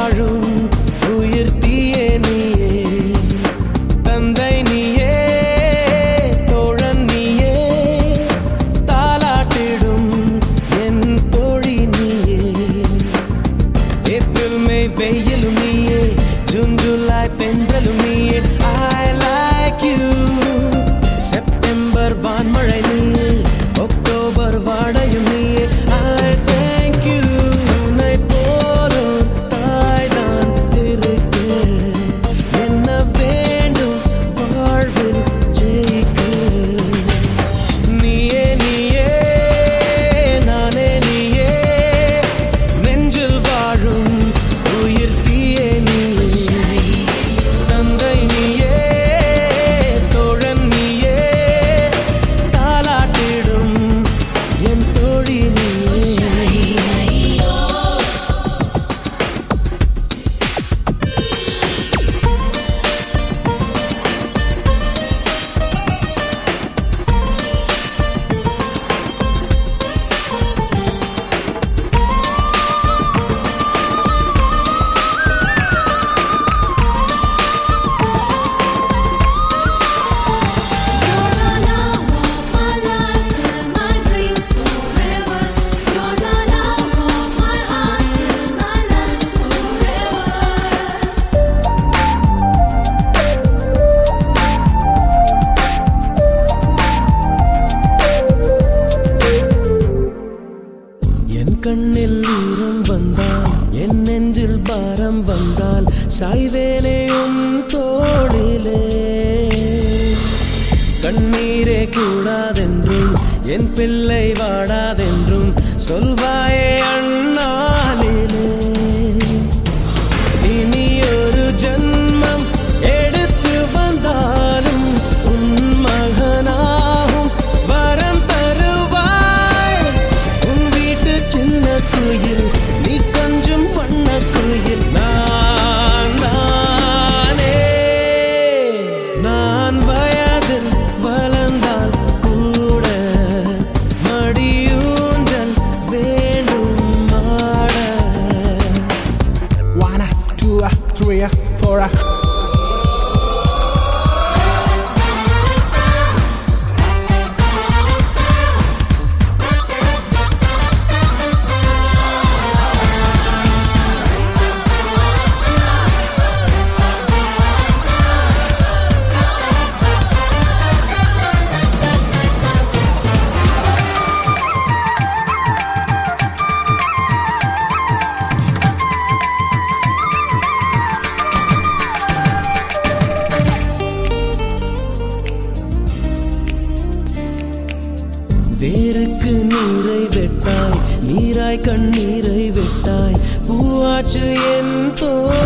வாழும் உயிர் தீயே நீயே தந்தை நீயே தோழன் நீயே தாலாட்டிடும் என் தோழி நீயே ஏப்ரல் மே வெயிலும் நீயே ஜூன் ஜூலை பெண்களும் நீயே ஐ லைக் யூ செப்டம்பர் வான்மழை நீயே அக்டோபர் வாடையும் நீயே ஐ தேங்க் யூ உன்னை போலும் தாய்தான் இருக்கு என்ன வேண்டும் வாழ்வில் ஜெயிக்க நீயே நீயே நானே நீயே நெஞ்சில் வாழும் உயிர் தீயே நீயே தந்தை நீயே தோழன் நீயே தாலாட்டிடும் என் தோழி நீயே You're the love of my life and my dreams forever. You're the love of my heart and my life forever. என் கண்ணில் ஈரம் வந்தால் என் நெஞ்சில் பாரம் வந்தால் சாய்வேனேயும் தோளிலே கண்ணீரே கூடாதென்றும் என் பிள்ளை வாடாதென்றும் சொல்வாயே அண்ணாலிலே இனி ஒரு ஜன்மம் எடுத்து வந்தாலும் உன் மகனாகும் வரம் தருவாய் உன் வீட்டு சின்ன குயில் நீ கொஞ்சம் வண்ண குயில் நான் நானே நான் வயதில் வளர்ந்தால் கூட மடியூஞ்சல் வேண்டும் மாட One, two, three, four. வேருக்கு நீரை வெட்டாய் நீராய் கண்ணீரை வெட்டாய் பூவாச்சு என் தோழி